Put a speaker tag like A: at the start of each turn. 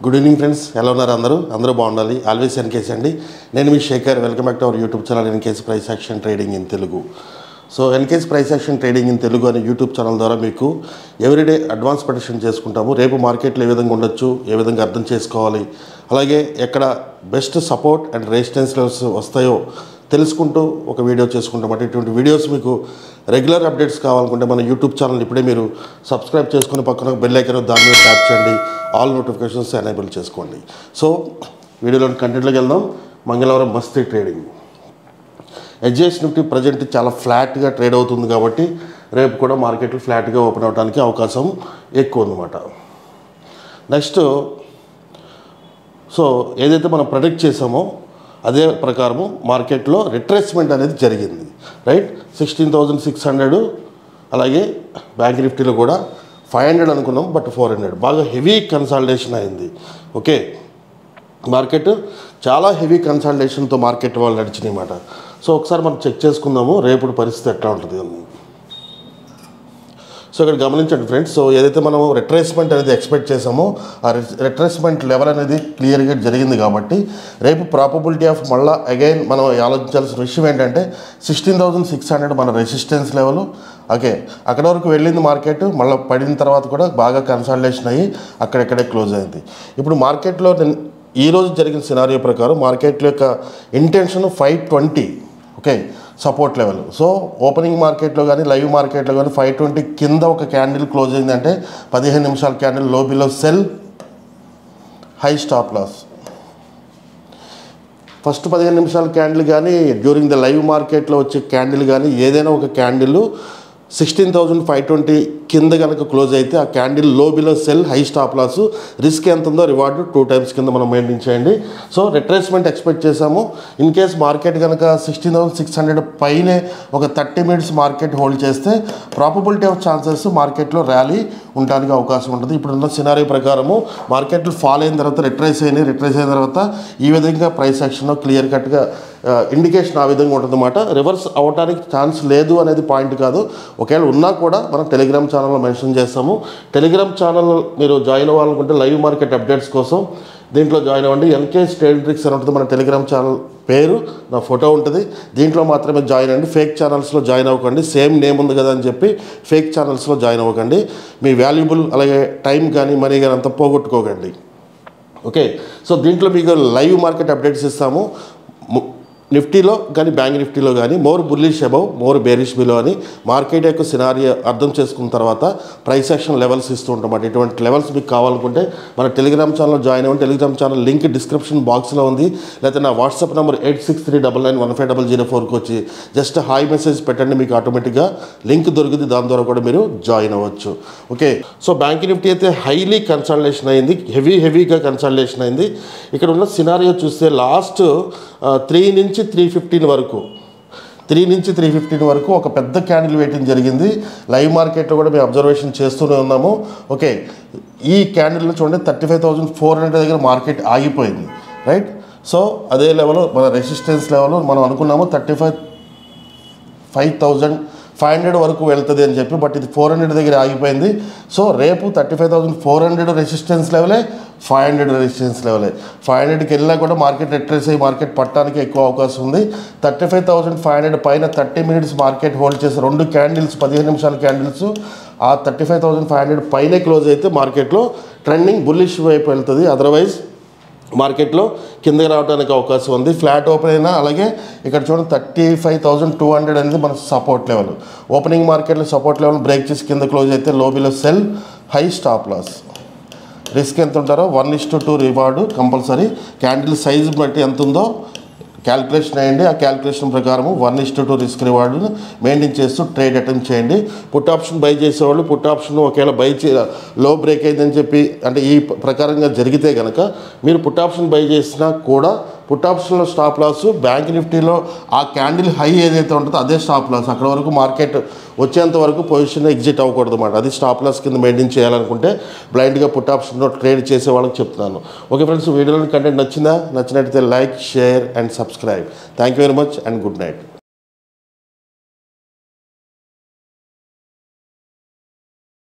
A: good evening friends ఎలా ఉన్నారు అందరూ అందరూ బాగుండాలి ఆల్వేస్ ఎన్కేస్ అండి నేను మీ Shekar welcome back to our YouTube channel ఎన్కేస్ price action trading in Telugu so ఎన్కేస్ price action trading in Telugu అనే యూట్యూబ్ ఛానల్ ద్వారా మీకు ఎవ్రీడే అడ్వాన్స్ ప్రొటెక్షన్ చేసుకుంటాము రేపు మార్కెట్లో ఏ విధంగా ఉండొచ్చు ఏ విధంగా అర్థం చేసుకోవాలి అలాగే ఎక్కడ best support and resistance levels వస్తాయో తెలుసుకుంటూ ఒక వీడియో చేసుకుంటాం అంటే ఇటువంటి వీడియోస్ మీకు రెగ్యులర్ అప్డేట్స్ కావాలనుకుంటే మన యూట్యూబ్ ఛానల్ ఇప్పుడే మీరు సబ్స్క్రైబ్ చేసుకుని పక్కన బెల్ ఐకన్ దాని మీద ట్యాప్ చేయండి ఆల్ నోటిఫికేషన్స్ ఎనేబుల్ చేసుకోండి సో వీడియోలోని కంటెంట్లోకి వెళ్దాం మంగళవారం మస్తీ ట్రేడింగ్ హెచ్జిఎస్ నిఫ్టీ ప్రజెంట్ చాలా ఫ్లాట్గా ట్రేడ్ అవుతుంది కాబట్టి రేపు కూడా మార్కెట్లు ఫ్లాట్గా ఓపెన్ అవడానికి అవకాశం ఎక్కువ ఉందన్నమాట నెక్స్ట్ సో ఏదైతే మనం ప్రొడక్ట్ చేసామో అదే ప్రకారము మార్కెట్లో రిట్రేస్మెంట్ అనేది జరిగింది right sixteen thousand six hundred అలాగే బ్యాంక్ నిఫ్టీలో కూడా ఫైవ్ హండ్రెడ్ అనుకున్నాం బట్ ఫోర్ హండ్రెడ్ బాగా హెవీ కన్సాలిడేషన్ అయింది ఓకే మార్కెట్ చాలా హెవీ కన్సల్టేషన్తో మార్కెట్ వాళ్ళు నడిచినాయి అన్నమాట సో ఒకసారి మనం చెక్ చేసుకుందాము రేపు పరిస్థితి ఎట్లా ఉంటుంది అని సో ఇక్కడ గమనించండి ఫ్రెండ్స్ సో ఏదైతే మనం రిట్రేస్మెంట్ అనేది ఎక్స్పెక్ట్ చేసామో ఆ రిట్రేస్మెంట్ లెవెల్ అనేది క్లియర్గా జరిగింది కాబట్టి రేపు ప్రాపబిలిటీ ఆఫ్ మళ్ళీ అగైన్ మనం ఆలోచించాల్సిన విషయం ఏంటంటే సిక్స్టీన్ థౌజండ్ సిక్స్ హండ్రెడ్ మన రెసిస్టెన్స్ లెవెల్ ఓకే అక్కడ వరకు వెళ్ళింది మార్కెట్ మళ్ళీ పడిన తర్వాత కూడా బాగా కన్సల్టేషన్ అయ్యి అక్కడెక్కడే క్లోజ్ అయింది ఇప్పుడు మార్కెట్లో నిన్- ఈ రోజు జరిగిన సినారియో ప్రకారం మార్కెట్ యొక్క intention five twenty okay support level so opening మార్కెట్లో కానీ లైవ్ మార్కెట్లో కానీ ఫైవ్ ట్వంటీ కింద ఒక క్యాండిల్ క్లోజ్ అయిందంటే పదిహేను నిమిషాల candle low below sell high stop loss first పదిహేను నిమిషాల క్యాండిల్ కానీ డ్యూరింగ్ ద లైవ్ మార్కెట్లో వచ్చే క్యాండిల్ కానీ ఏదైనా ఒక candle sixteen thousand five twenty కింద కనుక క్లోజ్ అయితే ఆ candle low below sell high stop loss risk ఎంత ఉందో రివార్డ్ టూ టైమ్స్ కింద మనం మెయింటైన్ చేయండి సో రిట్రేస్మెంట్ ఎక్స్పెక్ట్ చేసాము ఇన్ కేస్ మార్కెట్ కనుక సిక్స్టీన్ థౌసండ్ సిక్స్ హండ్రెడ్ పైనే ఒక థర్టీ మినిట్స్ మార్కెట్ హోల్డ్ చేస్తే ప్రాపబిలిటీ ఆఫ్ ఛాన్సెస్ మార్కెట్లో ర్యాలీ ఉండడానికి అవకాశం ఉంటుంది ఇప్పుడున్న సినారీ ప్రకారము మార్కెట్లు ఫాల్ అయిన తర్వాత రిట్రేస్ అయినాయి రిట్రేస్ అయిన తర్వాత ఈ విధంగా ప్రైస్ యాక్షన్లో క్లియర్ కట్గా ఇండికేషన్ ఆ విధంగా ఉంటుందన్నమాట రివర్స్ అవ్వడానికి ఛాన్స్ లేదు అనేది పాయింట్ కాదు ఒకవేళ ఉన్నా కూడా మనం టెలిగ్రామ్ ఛానల్లో మెన్షన్ చేస్తాము టెలిగ్రామ్ ఛానల్ మీరు జాయిన్ అవ్వాలనుకుంటే లైవ్ మార్కెట్ అప్డేట్స్ కోసం దీంట్లో జాయిన్ అవ్వండి ఎన్కే స్టేట్ ట్రిక్స్ అని ఉంటుంది మన టెలిగ్రామ్ ఛానల్ పేరు నా ఫోటో ఉంటుంది దీంట్లో మాత్రమే జాయిన్ అవ్వండి ఫేక్ ఛానల్స్లో జాయిన్ అవ్వకండి సేమ్ నేమ్ ఉంది కదా అని చెప్పి ఫేక్ ఛానల్స్లో జాయిన్ అవ్వకండి మీ వాల్యుబుల్ అలాగే టైం కానీ మనీ కానీ అంతా పోగొట్టుకోకండి ఓకే సో దీంట్లో మీకు లైవ్ మార్కెట్ అప్డేట్స్ ఇస్తాము ము- నిఫ్టీలో కానీ బ్యాంక్ నిఫ్టీలో కానీ more bullish above more bearish below అని మార్కెట్ యొక్క సినారియో అర్థం చేసుకున్న తర్వాత ప్రైస్ యాక్షన్ లెవెల్స్ ఇస్తూ ఉంటాం అన్నమాట ఇటువంటి లెవెల్స్ మీకు కావాలనుకుంటే మన టెలిగ్రామ్ ఛానల్ జాయిన్ అవ్వండి టెలిగ్రామ్ ఛానల్ లింక్ డిస్క్రిప్షన్ బాక్స్లో ఉంది లేకపోతే నా WhatsApp number eight six three double nine one five double zero ఫోర్కి వచ్చి జస్ట్ హాయ్ మెసేజ్ పెట్టండి మీకు ఆటోమేటిక్గా లింక్ దొరుకుతుంది దాని ద్వారా కూడా మీరు జాయిన్ అవ్వచ్చు ఓకే సో బ్యాంక్ నిఫ్టీ అయితే హైలీ కన్సల్టేషన్ అయింది హెవీ హెవీగా కన్సల్టేషన్ అయింది ఇక్కడ ఉన్న సినారియో చూస్తే లాస్ట్ త్రీ నుంచి త్రీ ఫిఫ్టీన్ వరకు త్రీ నుంచి త్రీ ఫిఫ్టీన్ వరకు ఒక పెద్ద క్యాండిల్ వెయిటింగ్ జరిగింది లైవ్ మార్కెట్లో కూడా మేము అబ్జర్వేషన్ చేస్తూనే ఉన్నాము ఓకే ఈ క్యాండిల్లో చూడండి thirty five thousand four hundred దగ్గర మార్కెట్ ఆగిపోయింది రైట్ సో అదే లెవెల్ మన రెసిస్టెన్స్ లెవెల్ మనం అనుకున్నాము thirty five five thousand five hundred వరకు వెళ్తుంది అని చెప్పి బట్ ఇది ఫోర్ హండ్రెడ్ దగ్గర ఆగిపోయింది సో రేపు thirty five thousand four hundred resistance లెవెలే ఫైవ్ హండ్రెడ్ రెసిస్టెన్స్ లెవెలే ఫైవ్ హండ్రెడ్కి వెళ్ళినా కూడా మార్కెట్ రిట్రేస్ అయ్యి మార్కెట్ పట్టడానికి ఎక్కువ అవకాశం ఉంది thirty five thousand five hundred పైన థర్టీ మినిట్స్ మార్కెట్ హోల్డ్ చేసి రెండు క్యాండిల్స్ పదిహేను నిమిషాల క్యాండిల్స్ ఆ thirty five thousand five hundred పైనే క్లోజ్ అయితే మార్కెట్లో ట్రెండింగ్ బుల్లిష్ వైపు వెళ్తుంది అదర్వైజ్ మార్కెట్లో కిందకి రావడానికి అవకాశం ఉంది ఫ్లాట్ ఓపెన్ అయినా అలాగే ఇక్కడ చూడండి thirty five thousand two hundred అనేది మన సపోర్ట్ లెవెల్ ఓపెనింగ్ మార్కెట్లో సపోర్ట్ లెవెల్ బ్రేక్ చేసి కింద క్లోజ్ అయితే low below sell high stop loss risk ఎంత ఉంటారో one is to two reward compulsory candle size బట్టి ఎంత ఉందో క్యాల్కులేషన్ వేయండి ఆ క్యాల్కులేషన్ ప్రకారం one is to two risk రివార్డును మెయింటైన్ చేస్తూ ట్రేడ్ అటెంప్ట్ చేయండి పుట్ ఆప్షన్ బై చేసేవాళ్ళు పుట్ ఆప్షన్ ఒకవేళ బై చే లో బ్రేక్ అయిందని చెప్పి అంటే ఈ ప్రకారంగా జరిగితే కనుక మీరు పుట్ ఆప్షన్ బై చేసినా కూడా పుట్ ఆప్షన్లో స్టాప్ లాస్ బ్యాంక్ నిఫ్టీలో ఆ క్యాండిల్ హై ఏదైతే ఉంటుందో అదే స్టాప్ లాస్ అక్కడ వరకు మార్కెట్ వచ్చేంత వరకు పొజిషన్ ఎగ్జిట్ అవ్వకూడదు అన్నమాట అది స్టాప్ లాస్ కింద మెయింటైన్ చేయాలనుకుంటే బ్లైండ్గా పుట్ ఆప్షన్లో ట్రేడ్ చేసే వాళ్ళకి చెప్తున్నాను ఓకే ఫ్రెండ్స్ వీడియోలోని కంటెంట్ నచ్చిందా నచ్చినట్టయితే like share and subscribe thank you very much and good night